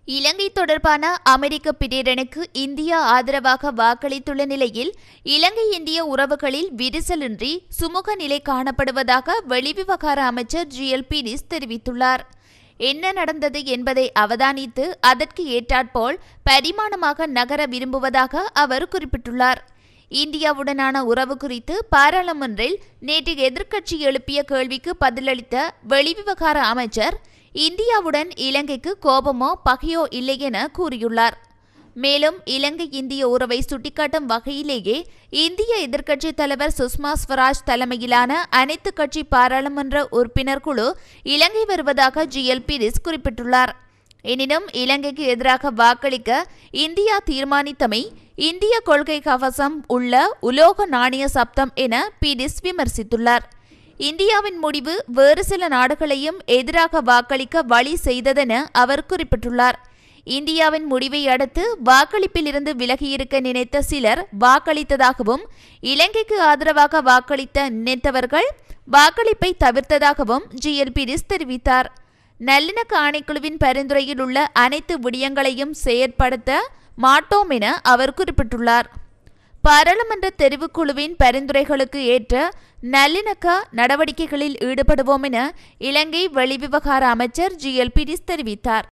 இலங்கை தொடர்பான அமெரிக்க பிரேரணைக்கு இந்தியா ஆதரவாக வாக்களித்துள்ள நிலையில் இலங்கை இந்திய உறவுகளில் விரிசலின்றி சுமூக நிலை காணப்படுவதாக வெளிவிவகார அமைச்சர் ஜி எல் பீரிஸ் தெரிவித்துள்ளார் என்ன நடந்தது என்பதை அவதானித்து அதற்கு ஏற்றாற்போல் பரிமாணமாக நகர விரும்புவதாக அவர் குறிப்பிட்டுள்ளார் இந்தியாவுடனான உறவு குறித்து பாராளுமன்றில் நேற்று எதிர்க்கட்சி எழுப்பிய கேள்விக்கு பதிலளித்த வெளிவிவகார அமைச்சர் இந்தியாவுடன் இலங்கைக்கு கோபமோ பகையோ இல்லை என கூறியுள்ளார் மேலும் இலங்கை இந்திய உறவை சுட்டிக்காட்டும் வகையிலேயே இந்திய எதிர்க்கட்சித் தலைவர் சுஷ்மா ஸ்வராஜ் தலைமையிலான அனைத்து கட்சி பாராளுமன்ற உறுப்பினர் குழு இலங்கை வருவதாக ஜி எல் பீரிஸ் குறிப்பிட்டுள்ளார் எனினும் இலங்கைக்கு எதிராக வாக்களிக்க இந்தியா தீர்மானித்தமை இந்திய கொள்கை கவசம் உள்ள உலோக நாணய சப்தம் என பீரிஸ் விமர்சித்துள்ளார் இந்தியாவின் முடிவு வேறு சில நாடுகளையும் எதிராக வாக்களிக்க வழி செய்ததென அவர் குறிப்பிட்டுள்ளார் இந்தியாவின் முடிவை அடுத்து வாக்களிப்பிலிருந்து விலகியிருக்க நினைத்த சிலர் வாக்களித்ததாகவும் இலங்கைக்கு ஆதரவாக வாக்களித்த நினைத்தவர்கள் வாக்களிப்பை தவிர்த்ததாகவும் ஜி எல் பீரிஸ் தெரிவித்தார் நல்லிணக்க ஆணைக்குழுவின் பரிந்துரையில் உள்ள அனைத்து விடயங்களையும் செயற்படுத்த மாட்டோம் என அவர் குறிப்பிட்டுள்ளார் பாராளுமன்ற தெரிவுக்குழுவின் பரிந்துரைகளுக்கு ஏற்ற நல்லிணக்க நடவடிக்கைகளில் ஈடுபடுவோம் என இலங்கை வெளிவிவகார அமைச்சர் ஜி எல் பீரிஸ் தெரிவித்தார்